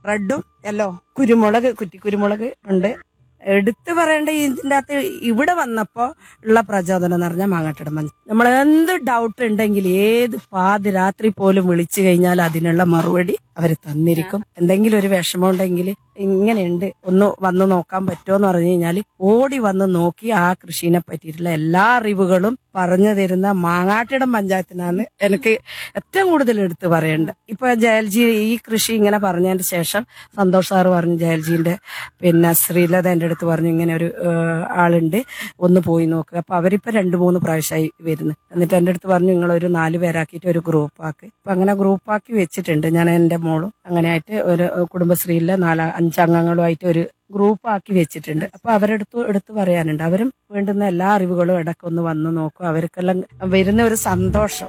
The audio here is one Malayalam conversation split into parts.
റെഡും യെല്ലോ കുരുമുളക് കുറ്റി കുരുമുളക് ഉണ്ട് എടുത്തു പറയേണ്ട ഇതിന്റെ അകത്ത് ഇവിടെ വന്നപ്പോ ഉള്ള പ്രചോദനം എന്ന് പറഞ്ഞാൽ മാങ്ങാട്ടിടം മഞ്ഞ നമ്മൾ എന്ത് ഡൗട്ട് ഉണ്ടെങ്കിൽ ഏത് പാതിരാത്രി പോലും വിളിച്ചു കഴിഞ്ഞാൽ അതിനുള്ള മറുപടി അവർ തന്നിരിക്കും എന്തെങ്കിലും ഒരു വിഷമം ഉണ്ടെങ്കിൽ ഇങ്ങനെയുണ്ട് ഒന്ന് വന്ന് നോക്കാൻ പറ്റുമോ എന്ന് പറഞ്ഞു കഴിഞ്ഞാൽ ഓടി വന്ന് നോക്കി ആ കൃഷിനെ പറ്റിയിട്ടുള്ള എല്ലാ അറിവുകളും പറഞ്ഞു തരുന്ന മാങ്ങാട്ടിടം പഞ്ചായത്തിനാണ് എനിക്ക് ഏറ്റവും കൂടുതൽ എടുത്ത് പറയേണ്ടത് ഇപ്പൊ ജയൽജി ഈ കൃഷി ഇങ്ങനെ പറഞ്ഞതിന് ശേഷം സന്തോഷ് സാറ് പറഞ്ഞു ജയൽജിന്റെ പിന്നെ ശ്രീലത എൻ്റെ അടുത്ത് പറഞ്ഞു ഇങ്ങനെ ഒരു ഏഹ്, ആളുണ്ട് ഒന്ന് പോയി നോക്കുക അപ്പൊ അവരിപ്പോ രണ്ട് മൂന്ന് പ്രാവശ്യമായി വരുന്നു എന്നിട്ട് എൻ്റെ അടുത്ത് പറഞ്ഞു നിങ്ങൾ ഒരു നാല് പേരാക്കിയിട്ട് ഒരു ഗ്രൂപ്പ് ആക്കി അപ്പൊ അങ്ങനെ ഗ്രൂപ്പ് ആക്കി വെച്ചിട്ടുണ്ട് ഞാൻ എൻ്റെ മോളും അങ്ങനെ ആയിട്ട് ഒരു കുടുംബശ്രീയിലെ നാല് അഞ്ചംഗങ്ങളുമായിട്ട് ഒരു ഗ്രൂപ്പ് ആക്കി വെച്ചിട്ടുണ്ട് അപ്പൊ അവരെടുത്ത് എടുത്ത് പറയാനുണ്ട് അവരും വേണ്ടുന്ന എല്ലാ അറിവുകളും ഇടയ്ക്കൊന്ന് വന്ന് നോക്കും അവർക്കെല്ലാം വരുന്ന ഒരു സന്തോഷം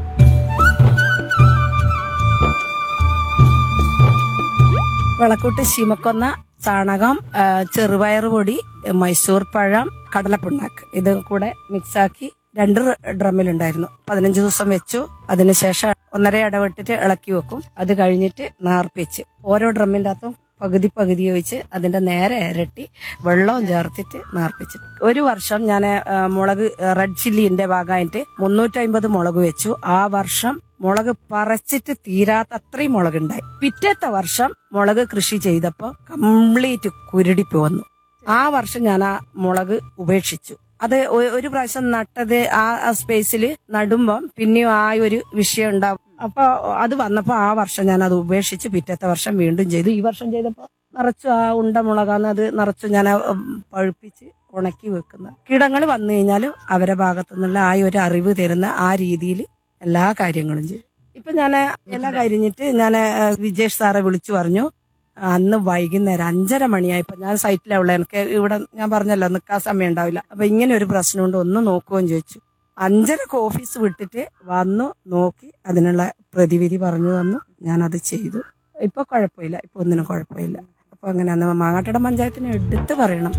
വിളക്കൂട്ട് ശിമക്കൊന്ന ചാണകം ആ, ചെറുപയർ പൊടി മൈസൂർ പഴം കടലപ്പിണ്ണാക്ക് ഇത് കൂടെ മിക്സാക്കി രണ്ട് ഡ്രമ്മിലുണ്ടായിരുന്നു പതിനഞ്ച് ദിവസം വെച്ചു അതിനുശേഷം ഒന്നര ഇടവിട്ടിട്ട് ഇളക്കി വെക്കും അത് കഴിഞ്ഞിട്ട് നാർപ്പിച്ച് ഓരോ ഡ്രമ്മിൻ്റെ അകത്തും പകുതി പകുതി ഒഴിച്ച് അതിന്റെ നേരെ ഇരട്ടി വെള്ളവും ചേർത്തിട്ട് നാർപ്പിച്ച് ഒരു വർഷം ഞാൻ മുളക് റെഡ് ചില്ലിന്റെ ഭാഗമായിട്ട് മുന്നൂറ്റമ്പത് മുളക് വെച്ചു ആ വർഷം മുളക് പറിച്ചിട്ട് തീരാത്ത അത്രയും മുളകുണ്ടായി പിറ്റത്തെ വർഷം മുളക് കൃഷി ചെയ്തപ്പോ കംപ്ലീറ്റ് കുരുടിപ്പ് വന്നു ആ വർഷം ഞാൻ ആ മുളക് ഉപേക്ഷിച്ചു അത് ഒ- ഒരു പ്രാവശ്യം നട്ടത് ആ സ്പേസിൽ നടുമ്പം പിന്നെയും ആ ഒരു വിഷയം ഉണ്ടാവും അപ്പൊ അത് വന്നപ്പോ ആ വർഷം ഞാൻ അത് ഉപേക്ഷിച്ച് പിറ്റത്തെ വർഷം വീണ്ടും ചെയ്തു ഈ വർഷം ചെയ്തപ്പോ നിറച്ചു ആ ഉണ്ട മുളകാന്ന് അത് നിറച്ചു ഞാൻ ആ, ഉം, പഴുപ്പിച്ച് ഉണക്കി വെക്കുന്ന കീടങ്ങൾ വന്നു കഴിഞ്ഞാലും അവരെ ഭാഗത്തു നിന്നുള്ള ആ ഒരു അറിവ് തരുന്ന ആ രീതിയിൽ എല്ലാ കാര്യങ്ങളും ചെയ്യും ഇപ്പൊ ഞാൻ എല്ലാം കഴിഞ്ഞിട്ട് ഞാൻ വിജേഷ് സാറെ വിളിച്ചു പറഞ്ഞു അന്ന് വൈകുന്നേരം അഞ്ചര മണിയായപ്പോ ഞാൻ സൈറ്റിലുള്ള എനിക്ക് ഇവിടെ ഞാൻ പറഞ്ഞല്ലോ നിൽക്കാൻ സമയം ഉണ്ടാവില്ല അപ്പൊ ഇങ്ങനെ ഒരു പ്രശ്നമുണ്ട് ഒന്ന് നോക്കുമെന്ന് ചോദിച്ചു അഞ്ചരക്ക് ഓഫീസ് വിട്ടിട്ട് വന്നു നോക്കി അതിനുള്ള പ്രതിവിധി പറഞ്ഞു തന്നു ഞാനത് ചെയ്തു ഇപ്പൊ കുഴപ്പമില്ല ഇപ്പൊ ഒന്നിനും കുഴപ്പമില്ല അപ്പൊ അങ്ങനെ മാങ്ങാട്ടട പഞ്ചായത്തിന് എടുത്ത് പറയണം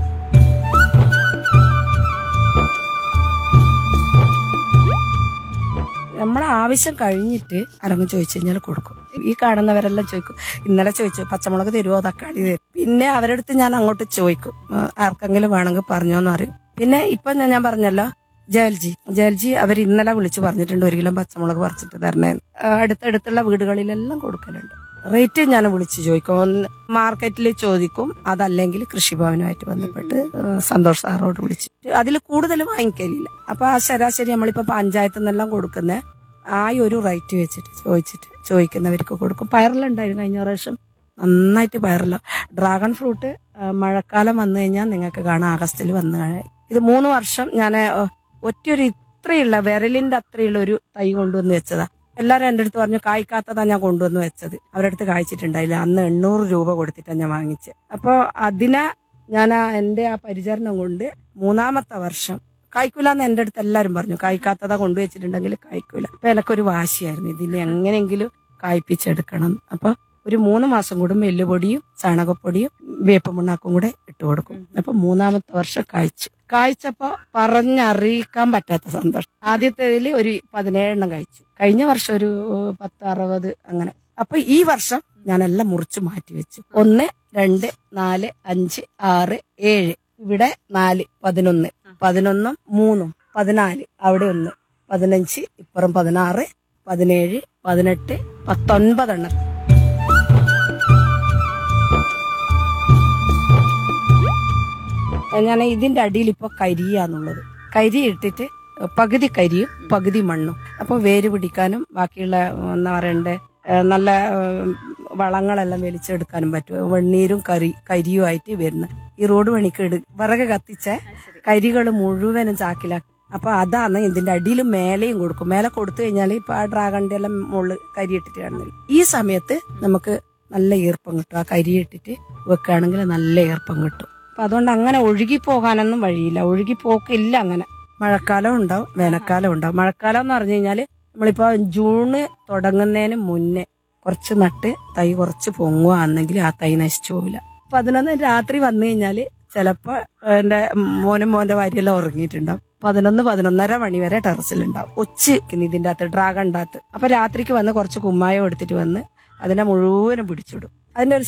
നമ്മളെ ആവശ്യം കഴിഞ്ഞിട്ട് ആരെങ്കിലും ചോദിച്ചു കഴിഞ്ഞാൽ കൊടുക്കും ഈ കാണുന്നവരെല്ലാം ചോദിക്കും ഇന്നലെ ചോദിച്ചു പച്ചമുളക് തരുമോ തക്കാളി തരും പിന്നെ അവരുടെ അടുത്ത് ഞാൻ അങ്ങോട്ട് ചോദിക്കും ആ, ആർക്കെങ്കിലും വേണമെങ്കിൽ പറഞ്ഞോന്ന് പറയും പിന്നെ ഇപ്പൊ ഞാൻ ഞാൻ പറഞ്ഞല്ലോ ജയൽജി ജയൽജി അവർ ഇന്നലെ വിളിച്ചു പറഞ്ഞിട്ടുണ്ട് ഒരു കിലോ പച്ചമുളക് പറിച്ചിട്ട് തരണേ അടുത്തടുത്തുള്ള വീടുകളിലെല്ലാം കൊടുക്കലുണ്ട് റേറ്റ് ഞാൻ വിളിച്ച് ചോദിക്കും ഒന്ന് മാർക്കറ്റിൽ ചോദിക്കും അതല്ലെങ്കിൽ കൃഷിഭവനുമായിട്ട് ബന്ധപ്പെട്ട് ഏഹ് സന്തോഷ് സാറോട് വിളിച്ചിട്ട് അതിൽ കൂടുതൽ വാങ്ങിക്കലില്ല അപ്പൊ ആ ശരാശരി നമ്മളിപ്പോ പഞ്ചായത്തിൽ നിന്നെല്ലാം കൊടുക്കുന്ന ആ ഒരു റേറ്റ് വെച്ചിട്ട് ചോദിച്ചിട്ട് ചോദിക്കുന്നവർക്ക് കൊടുക്കും പയറിലുണ്ടായിരുന്നു കഴിഞ്ഞ പ്രാവശ്യം നന്നായിട്ട് പയറില്ല ഡ്രാഗൺ ഫ്രൂട്ട് ആ, മഴക്കാലം വന്നു കഴിഞ്ഞാൽ നിങ്ങൾക്ക് കാണാം ആഗസ്റ്റിൽ വന്നു കഴിഞ്ഞാൽ ഇത് മൂന്ന് വർഷം ഞാൻ ഒറ്റൊരു ഇത്രയുള്ള വിരലിന്റെ അത്രയുള്ള ഒരു തൈ കൊണ്ടുവന്ന് വെച്ചതാ എല്ലാരും എൻ്റെ അടുത്ത് പറഞ്ഞു കായ്ക്കാത്തതാ ഞാൻ കൊണ്ടുവന്ന് വെച്ചത് അവരുടെ അടുത്ത് കായ്ച്ചിട്ടുണ്ടായില്ല അന്ന് എണ്ണൂറ് രൂപ കൊടുത്തിട്ടാണ് ഞാൻ വാങ്ങിച്ചത് അപ്പോൾ അതിനെ ഞാൻ ആ എൻ്റെ ആ പരിചരണം കൊണ്ട് മൂന്നാമത്തെ വർഷം കായ്ക്കൂലെന്ന് എൻ്റെ അടുത്ത് എല്ലാവരും പറഞ്ഞു കായ്ക്കാത്തതാ കൊണ്ടുവച്ചിട്ടുണ്ടെങ്കിൽ കായ്ക്കൂല അപ്പൊ എനക്കൊരു വാശിയായിരുന്നു ഇതിനെ എങ്ങനെയെങ്കിലും കായ്പ്പിച്ചെടുക്കണം അപ്പൊ ഒരു മൂന്ന് മാസം കൂടുമ്പോൾ എല്ലുപൊടിയും ചാണകപ്പൊടിയും വേപ്പ് മണ്ണാക്കും കൂടെ ഇട്ട് കൊടുക്കും അപ്പൊ മൂന്നാമത്തെ വർഷം കായ്ച്ചു കായ്ച്ചപ്പോ പറഞ്ഞറിയിക്കാൻ പറ്റാത്ത സന്തോഷം ആദ്യത്തേതിൽ ഒരു പതിനേഴെണ്ണം കഴിച്ചു കഴിഞ്ഞ വർഷം ഒരു പത്ത് അറുപത് അങ്ങനെ അപ്പൊ ഈ വർഷം ഞാനെല്ലാം മുറിച്ച് മാറ്റി വെച്ചു ഒന്ന് രണ്ട് നാല് അഞ്ച് ആറ് ഏഴ് ഇവിടെ നാല് പതിനൊന്ന് പതിനൊന്നും മൂന്നും പതിനാല് അവിടെ ഒന്ന് പതിനഞ്ച് ഇപ്പുറം പതിനാറ് പതിനേഴ് പതിനെട്ട് പത്തൊൻപതെണ്ണം ഞാൻ ഇതിന്റെ അടിയിൽ ഇപ്പൊ കരിയാന്നുള്ളത് കരി ഇട്ടിട്ട് പകുതി കരിയും പകുതി മണ്ണും അപ്പൊ വേര് പിടിക്കാനും ബാക്കിയുള്ള എന്താ പറയണ്ടേ ഏഹ് നല്ല ഏഹ് വളങ്ങളെല്ലാം വലിച്ചെടുക്കാനും പറ്റും വെണ്ണീരും കരി കരിയുമായിട്ട് വരുന്ന ഈ റോഡ് പണിക്ക് എടു വിറക് കത്തിച്ച കരികൾ മുഴുവനും ചാക്കിലാക്കി അപ്പൊ അതാണ് ഇതിന്റെ അടിയിലും മേലെയും കൊടുക്കും മേലെ കൊടുത്തു കഴിഞ്ഞാൽ ഇപ്പൊ ആ ഡ്രാഗണിന്റെ എല്ലാം മുകളിൽ കരി ഇട്ടിട്ട് കാണുന്നില്ല ഈ സമയത്ത് നമുക്ക് നല്ല ഈർപ്പം കിട്ടും ആ കരി ഇട്ടിട്ട് വെക്കുകയാണെങ്കിൽ നല്ല ഈർപ്പം കിട്ടും അപ്പൊ അതുകൊണ്ട് അങ്ങനെ ഒഴുകി പോകാനൊന്നും വഴിയില്ല ഒഴുകി പോക്കില്ല അങ്ങനെ മഴക്കാലം ഉണ്ടാവും വേനൽക്കാലം ഉണ്ടാവും മഴക്കാലം എന്ന് പറഞ്ഞു കഴിഞ്ഞാല് നമ്മളിപ്പോ ജൂണ് തുടങ്ങുന്നതിന് മുന്നേ കുറച്ച് നട്ട് തൈ കുറച്ച് പൊങ്ങുകയാണെങ്കിൽ ആ തൈ നശിച്ചു പോവില്ല പതിനൊന്ന് രാത്രി വന്നു കഴിഞ്ഞാല് ചിലപ്പോ എന്റെ മോനും മോന്റെ ഭാര്യയെല്ലാം ഉറങ്ങിയിട്ടുണ്ടാവും പതിനൊന്ന് പതിനൊന്നര മണി വരെ ടെറസിലുണ്ടാവും ഒച്ച് ഇതിന്റെ അകത്ത് ഡ്രാഗണിന്റെ അകത്ത് അപ്പൊ രാത്രിക്ക് വന്ന് കുറച്ച് കുമ്മായം എടുത്തിട്ട് വന്ന് അതിനെ മുഴുവനും പിടിച്ചിടും അതിന്റെ ഒരു